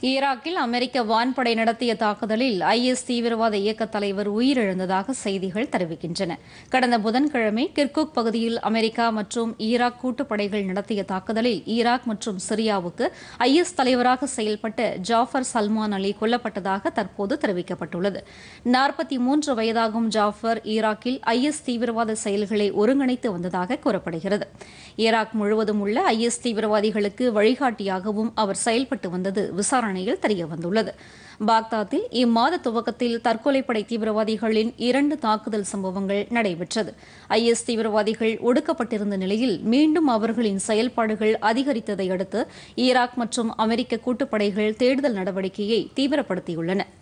ஈராக்கில் அமெரிக்க வான்படை நடத்திய தாக்குதலில் ஐஎஸ் தீவிரவாத இயக்க தலைவர் உயிரிழந்ததாக செய்திகள் தெரிவிக்கின்றன கடந்த புதன்கிழமை கிர்குக் பகுதியில் அமெரிக்கா மற்றும் ஈராக் கூட்டுப்படைகள் நடத்திய தாக்குதலில் ஈராக் மற்றும் சிரியாவுக்கு ஐஎஸ் தலைவராக செயல்பட்ட ஜாஃபர் சல்மான் அலி கொல்லப்பட்டதாக தற்போது தெரிவிக்கப்பட்டுள்ளது நாற்பத்தி மூன்று வயதாகும் ஜாஃபர் ஈராக்கில் ஐஎஸ் தீவிரவாத செயல்களை ஒருங்கிணைத்து வந்ததாக கூறப்படுகிறது ஈராக் முழுவதும் உள்ள ஐஎஸ் தீவிரவாதிகளுக்கு வழிகாட்டியாகவும் அவர் செயல்பட்டு வந்தது விசாரணை விசாரணையில் தெரியவந்துள்ளது பாக்தாத்தில் இம்மாத துவக்கத்தில் தற்கொலைப்படை தீவிரவாதிகளின் இரண்டு தாக்குதல் சம்பவங்கள் நடைபெற்றது ஐஎஸ் தீவிரவாதிகள் ஒடுக்கப்பட்டிருந்த நிலையில் மீண்டும் அவர்களின் செயல்பாடுகள் அதிகரித்ததை அடுத்து ஈராக் மற்றும் அமெரிக்க கூட்டுப்படைகள் தேடுதல் நடவடிக்கையை தீவிரப்படுத்தியுள்ளன